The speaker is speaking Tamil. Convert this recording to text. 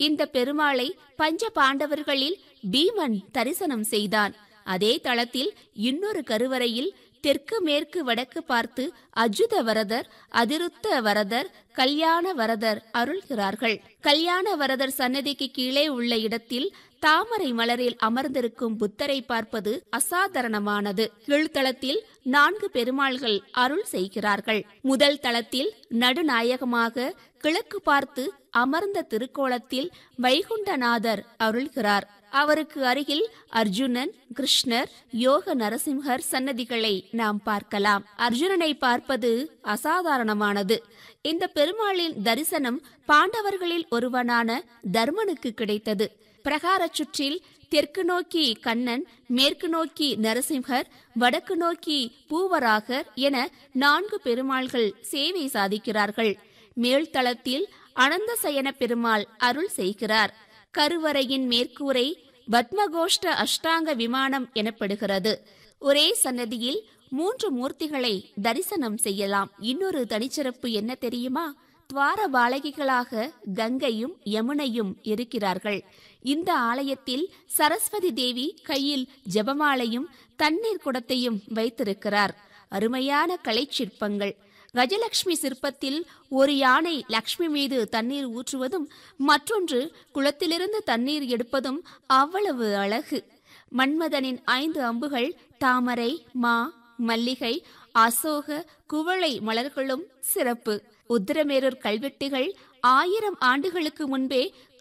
இந்த பெருமாளை பஞ்ச பாண்டவர்களில் பீமன் தரிசனம் செய்தான் அதே தளத்தில் இன்னொரு கருவறையில் தெற்கு மேற்கு வடக்கு பார்த்து அஜுத வரதர் அதிருத்த வரதர் கல்யாண வரதர் அருள்கிறார்கள் கல்யாண வரதர் சன்னதிக்கு கீழே உள்ள இடத்தில் தாமரை மலரில் அமர்ந்திருக்கும் புத்தரை பார்ப்பது அசாதாரணமானது கீழ்த்தளத்தில் நான்கு பெருமாள்கள் அருள் செய்கிறார்கள் முதல் தளத்தில் நடுநாயகமாக கிழக்கு பார்த்து அமர்ந்த திருக்கோலத்தில் வைகுண்டநாதர் அருள்கிறார் அவருக்கு அருகில் அர்ஜுனன் கிருஷ்ணர் யோக நரசிம்ஹர் சன்னதிகளை நாம் பார்க்கலாம் அர்ஜுனனை பார்ப்பது அசாதாரணமானது இந்த பெருமாளின் தரிசனம் பாண்டவர்களில் ஒருவனான தர்மனுக்கு கிடைத்தது பிரகார சுற்றில் தெற்கு நோக்கி கண்ணன் மேற்கு நோக்கி நரசிம்ஹர் வடக்கு நோக்கி பூவராகர் என நான்கு பெருமாள்கள் சேவை சாதிக்கிறார்கள் மேல்தளத்தில் அனந்த சயன பெருமாள் அருள் செய்கிறார் கருவறையின் மேற்கூரை பத்மகோஷ்ட அஷ்டாங்க விமானம் எனப்படுகிறது ஒரே சன்னதியில் மூன்று மூர்த்திகளை தரிசனம் செய்யலாம் இன்னொரு தனிச்சிறப்பு என்ன தெரியுமா துவார பாலகிகளாக கங்கையும் யமுனையும் இருக்கிறார்கள் இந்த ஆலயத்தில் சரஸ்வதி தேவி கையில் ஜெபமாலையும் தண்ணீர் குடத்தையும் வைத்திருக்கிறார் அருமையான கலைச் சிற்பங்கள் கஜலட்சுமி சிற்பத்தில் ஒரு யானை லக்ஷ்மி மீது தண்ணீர் ஊற்றுவதும் மற்றொன்று குளத்திலிருந்து தண்ணீர் எடுப்பதும் அவ்வளவு அழகு மன்மதனின் ஐந்து அம்புகள் தாமரை மா மல்லிகை அசோக குவளை மலர்களும் சிறப்பு உத்திரமேரூர் கல்வெட்டுகள் ஆயிரம் ஆண்டுகளுக்கு முன்பே